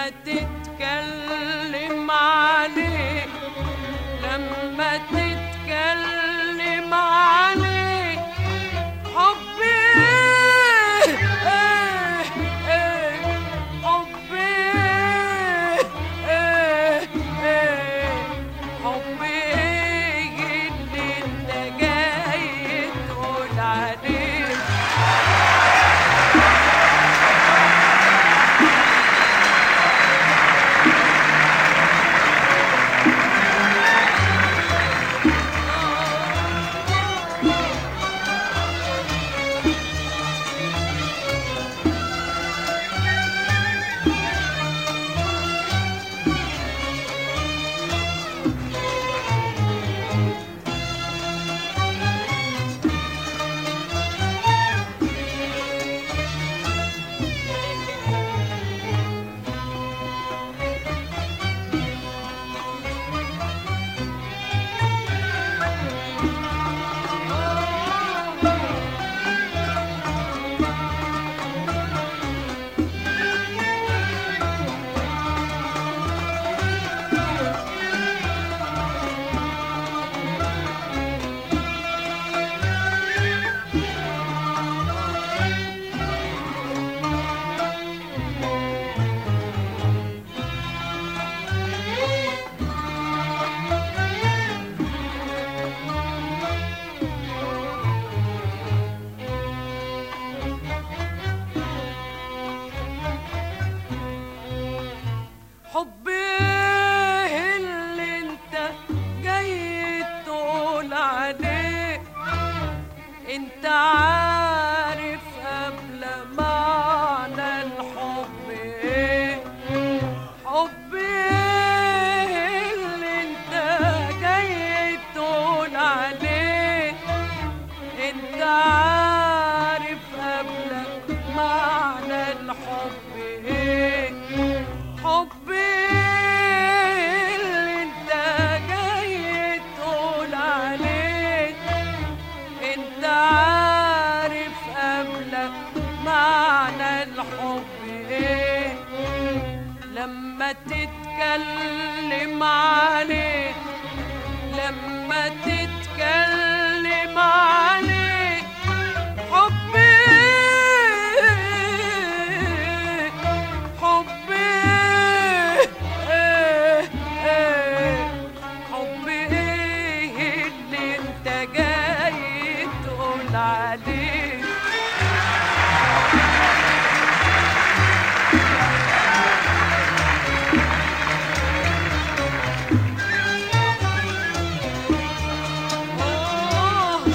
لما تتكلم عليه لما تتكلم عليه حبي إيه إيه حبي إيه إيه حبي إيه اللي انت جاي تقول عليه حبي اللي انت جاي تقول عليه انت عارف قبل معنى الحب ايه حبي اللي انت جاي تقول عليه انت عارف قبل معنى الحب ايه حبي اللي انت جاي تقول عليه انت عارف قبل معنى الحب ايه لما تتكلم عليه لما تتكلم عليه حبي حبي إيه إيه حبي إيه اللي انت جاي تقول عليه آه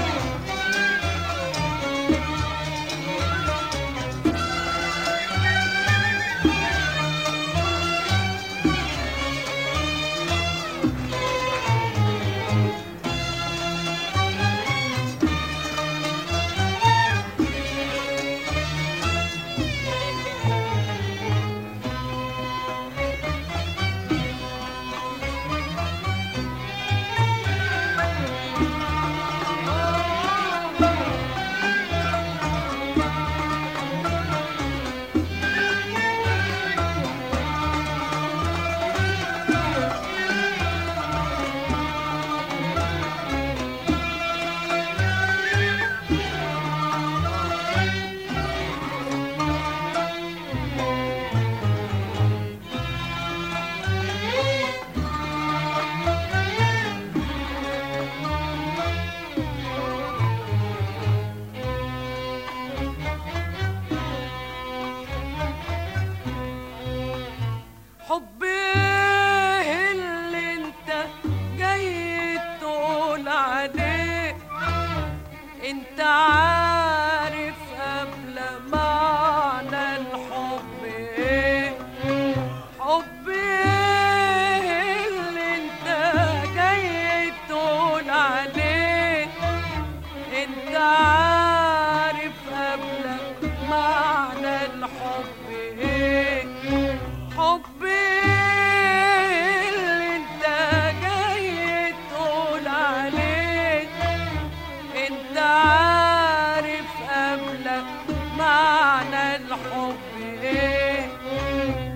حبي اللي انت جاي تقول عليه انت عارف قبل معنى الحب ايه حبي اللي انت جاي تقول عليه انت عارف قبل معنى الحب ايه حبي اللي انت جاي تقول عليه انت عارف قبل معنى الحب ايه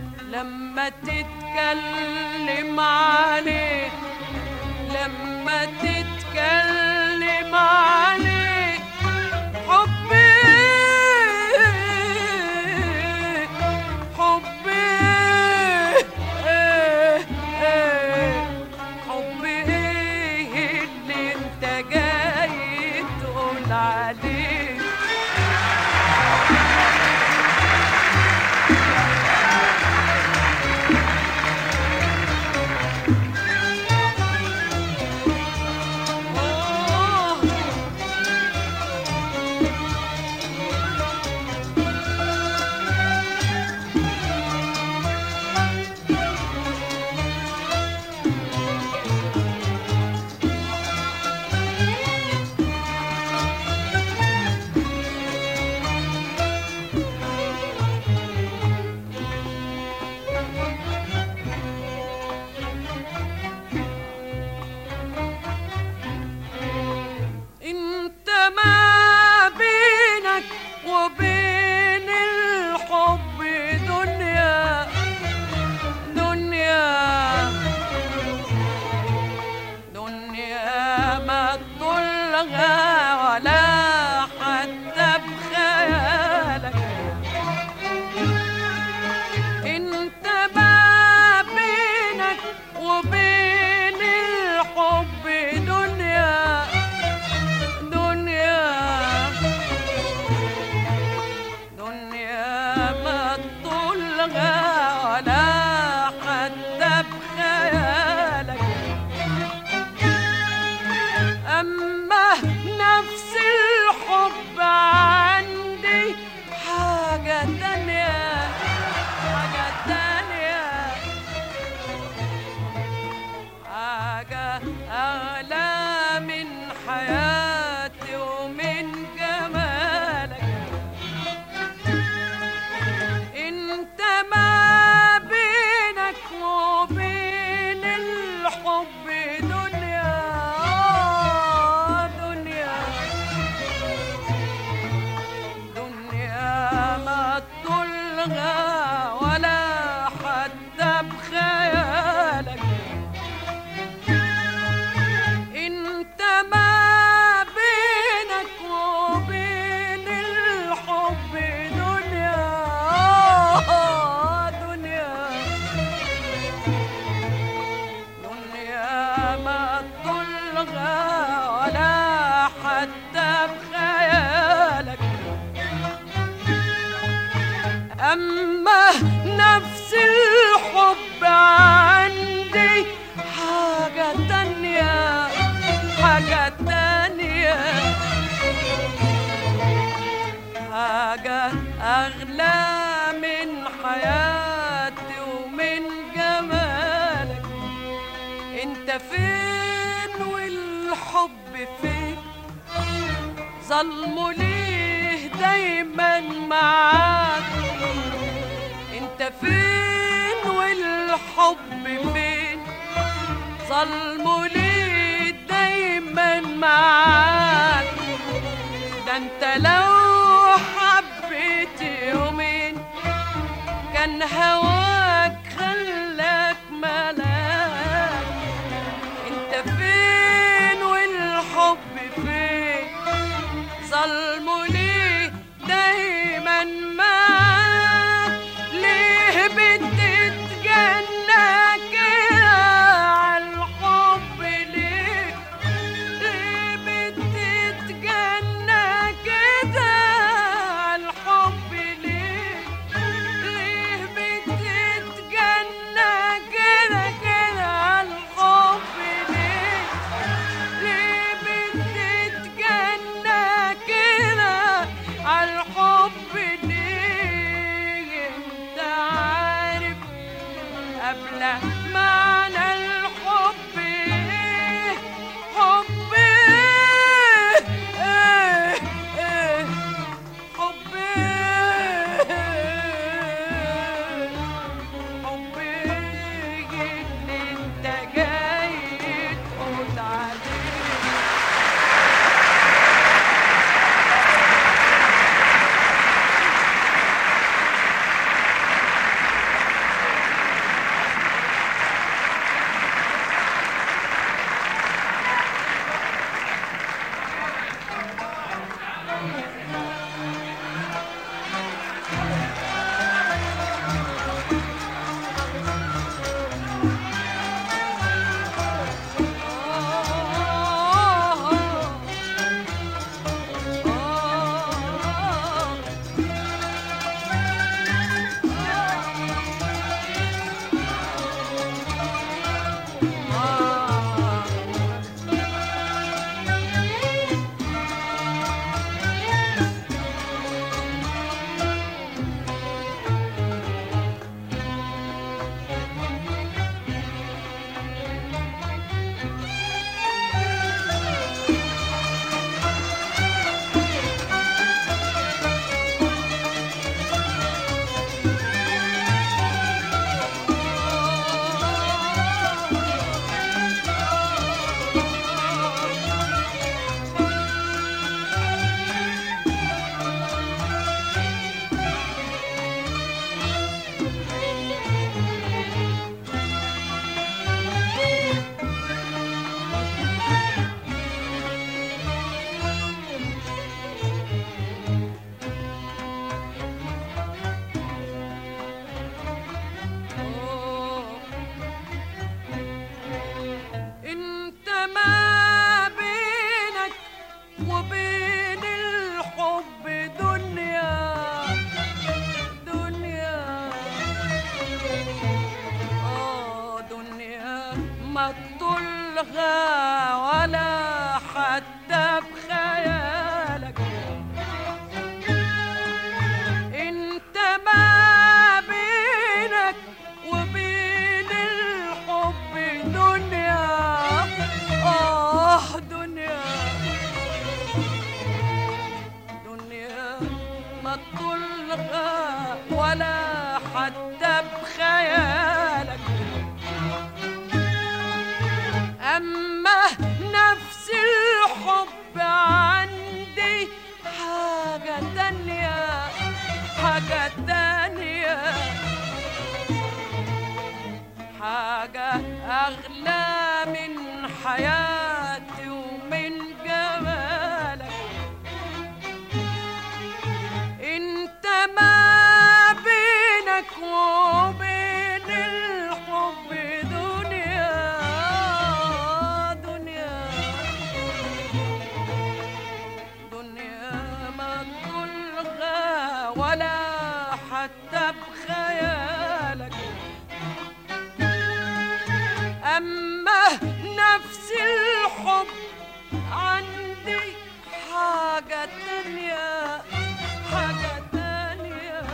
لما تتكلم عليه لما تتكلم عليه حبي حبي إيه إيه حبي إيه اللي انت جاي تقول عليه أوه انت ما بينك وبين الحب دنيا دنيا دنيا ما تطلها ولا حتى بخيالك انت ما بينك وبين الحب دنيا دنيا دنيا ما تطولها ولا حتى بخيالك أما نفس الحب عندي حاجة تانية حاجة تانية حاجة أغلى من حياتي ومن جمالك انت ما بينك وبين الحب دنيا آه، دنيا دنيا ما تطولها ولا حتى بخيالك انت ما بينك وبين الحب دنيا آه، دنيا دنيا ما تطلها ولا حتى بخيالك أما نفس الحب عندي حاجة تانية حاجة تانية حاجة أغلى من حياتي ومن جمالك انت فين والحب فين ظلمه ليه دايما معاك انت فين والحب فين ظلمه ليه دايما معاك ده انت لو حبيت يومين كان هواك خلاك ملاك انت فين والحب فين ظلمه ليه دايما معاك ليه بتتجنى كده عالحب ليه ليه بتتجنى كده عالحب ليه ليه بتتجنى كده كده عالحب ليه ليه بتتجنى كده عالحب ليه انت عارف قبل معنى الحب ايه حب ايه ايه ايه حب ايه حب ايه اللي انت جاي تقول عليه الغى ولا حتى بخيالك انت ما بينك وبين الحب دنيا اه دنيا دنيا ما تلغى ولا حتى بخيالك أما نفس الحب عندي حاجة تانية حاجة تانية حاجة أغلى من حياتي ومن جمالك انت ما بينك وبين الحب دنيا دنيا دنيا ما تلغى ولا حتى بخيالك أما نفس الحب عندي حاجة تانية حاجة تانية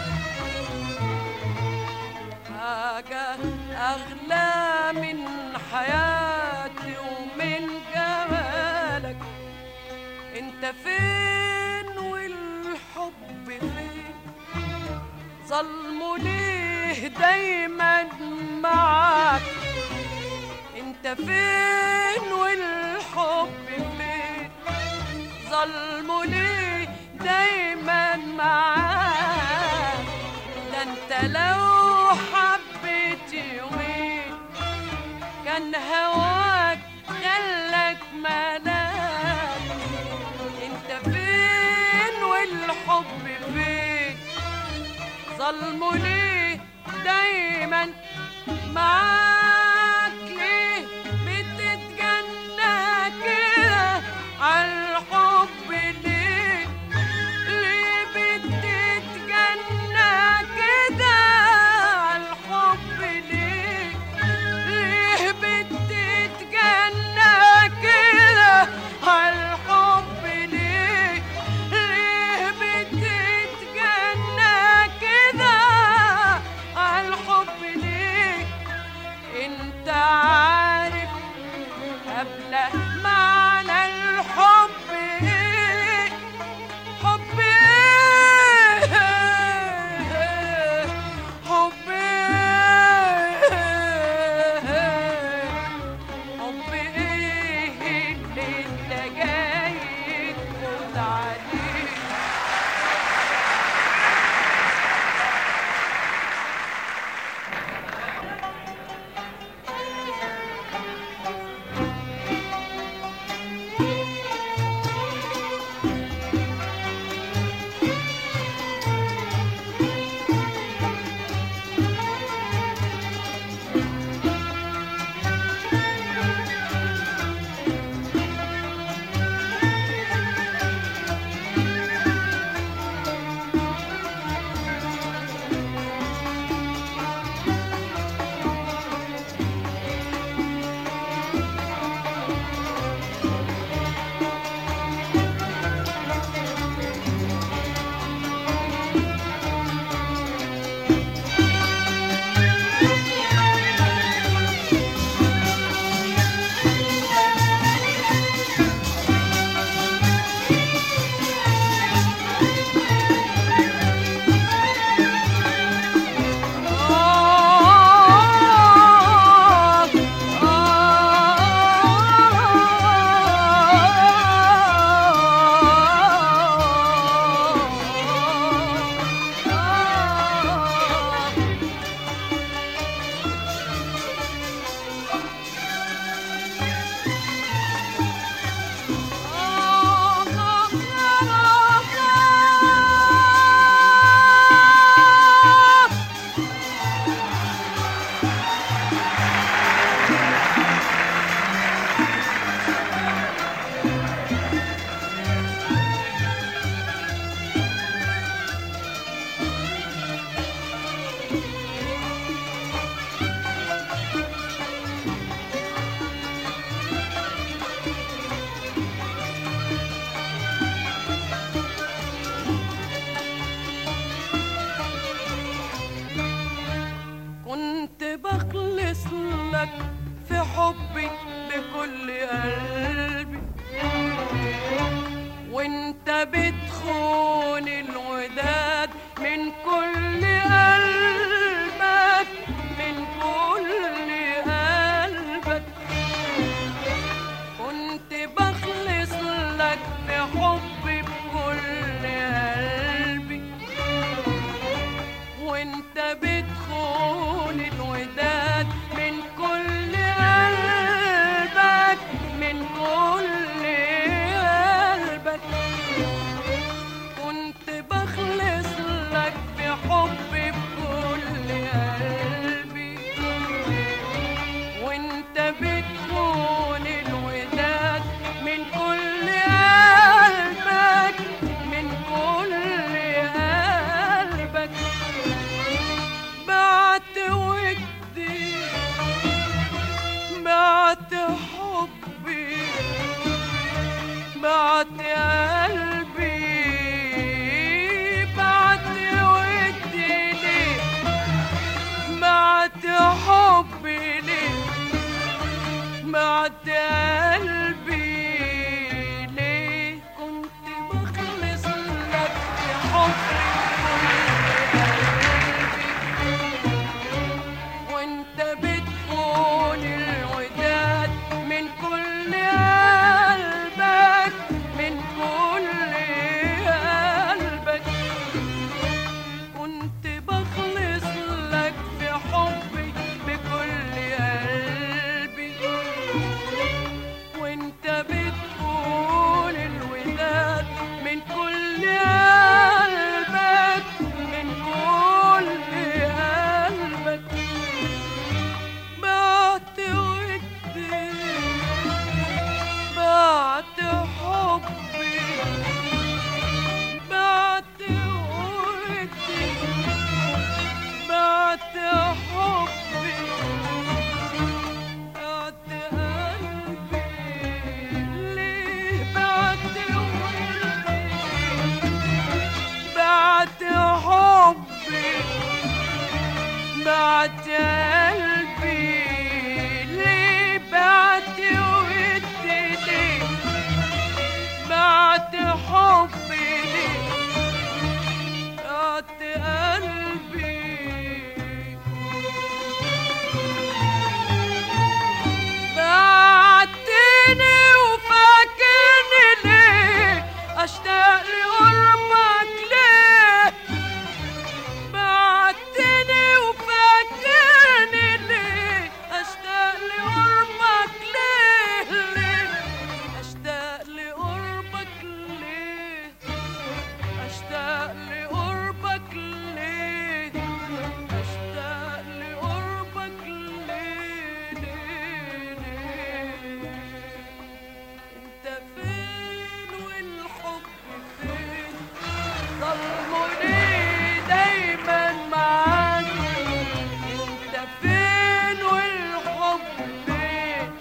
حاجة أغلى من حياتي ومن جمالك انت فين والحب فين ظلمه ليه دايما معاك انت فين والحب فين ظلمه ليه دايما معاك ده انت لو حبيت يومين كان هواك خلك ملاك انت فين والحب فين ظلمه ليه دايما معاك ليه بتتجنى كده عالحب ليه ليه بتتجنى كده عالحب ليه ليه بتتجنى كده عالحب ليه ليه بتتجنى كده عالحب ليه لك في حبي بكل قلبي وانت بتخون الوداد من كل قلبك من كل قلبك كنت بخلص لك بحبي بكل قلبي وانت بتخون الوداد من كل قلبك من كل قلبك كنت بخلص لك بحبي بكل قلبي وانت بتكون الوداد من كل قلبك من كل قلبك بعت ودي بعت حبي بعت قلبي بعت ودي ليه بعت حبي ليه بعت قلبي ليه كنت بخلص لك بحبي وانت بتكون الوداد من كل قلبك من كل قلبك كنت بخلص لك في حبي بكل قلبي وانت بتقول الوداد من كل قلبك من كل قلبك بعت ودي بعت حبي بعت ودي بعت حبي بعت قلبي ليه بعت ودي بعت حبي بعت قلبي ليه بعت ودي ليه بعت حبي ليه بعت قلبي بعتني وفاكرني ليه اشتاق لقربك ليه بعتني وفاكرني ليه اشتاق لقربك ليه ليه اشتاق لقربك ليه اشتاق لقربك ليه اشتاق لقربك ليه ليه ليه انت فين والحب فين ظلمني دايما معاك انت فين والحب فين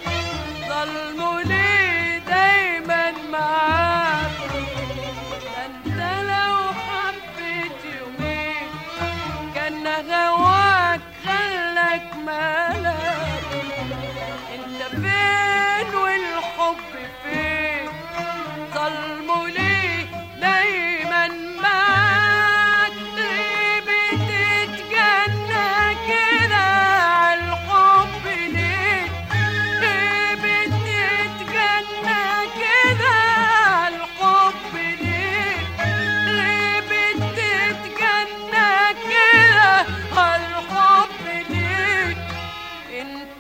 ظلمني دايما معاك ده انت لو حبيت يومين كان هواك خلك مالك انت فين والحب فين ظلمه ليه دايما معاك ليه بتتجنى كده عالحب ليه ليه بتتجنى كده عالحب ليه ليه بتتجنى كده عالحب ليه انت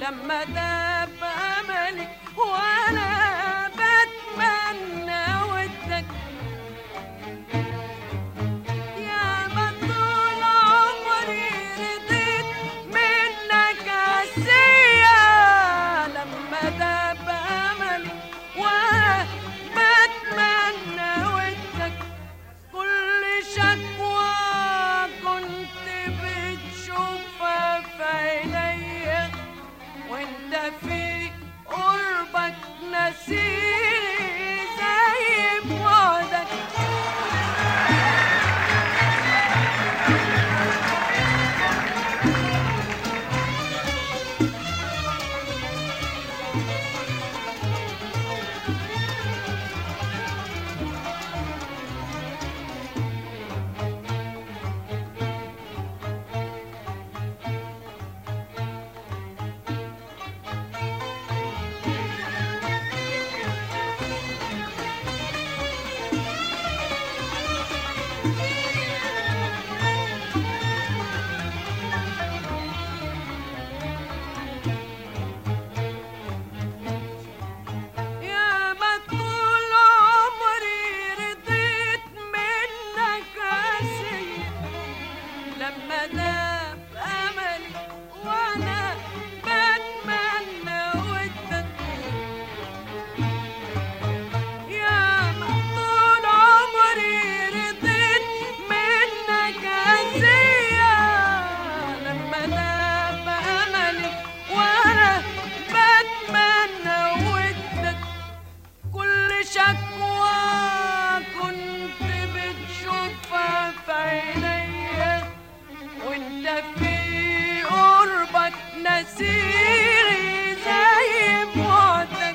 لما داب املي وانا بتمنى ودك يا ما طول عمري رضيت منك عسية لما داب املي وانا بتمنى ودك كل شكوى كنت بتشوفها في عينيا وانت في قربك نسيني زي بعدك يا ما طول عمري رضيت منك عسية لما داب أملي وأنا بتمنى ودك يا ما طول عمري رضيت منك عسية لما داب أملي وأنا بتمنى ودك كل شكوى كنت بتشوفها في عينيا وانت في قربك نسيري زي بعدك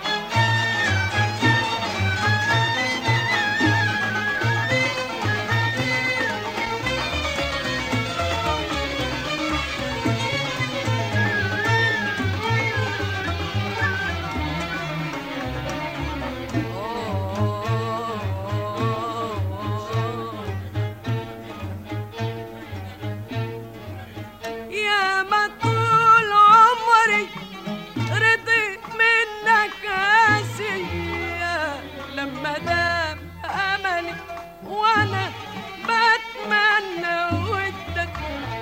يا ما طول عمري رضيت منك آسية لما دام أملي وأنا بتمنى ودك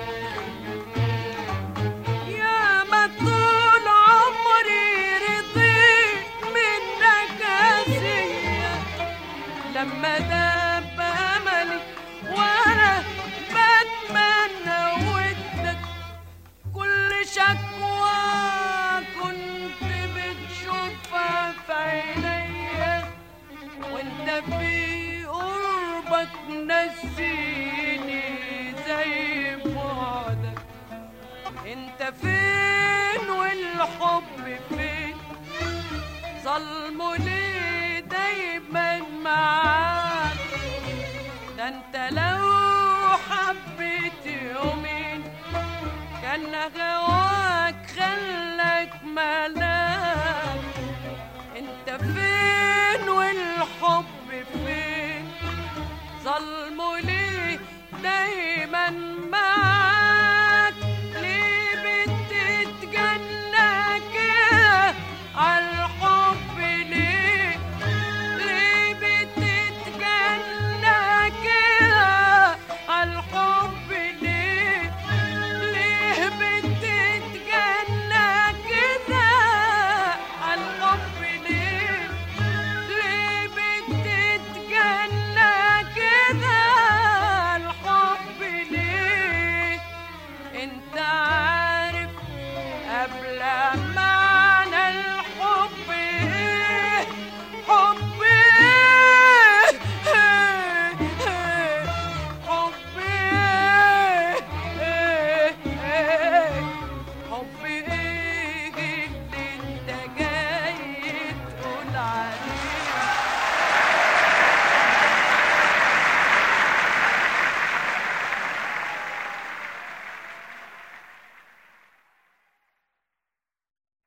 يا ما طول عمري رضيت منك آسية لما داب أملي وأنا بتمنى ودك كل شكوى كنت بتشوفها في عينيا وانت في قربك نسيني زي بعدك انت فين والحب فين ظلمه ليه دايما معاك ده انت لو حبيت يومين كان غواك خلك ملاك انت فين والحب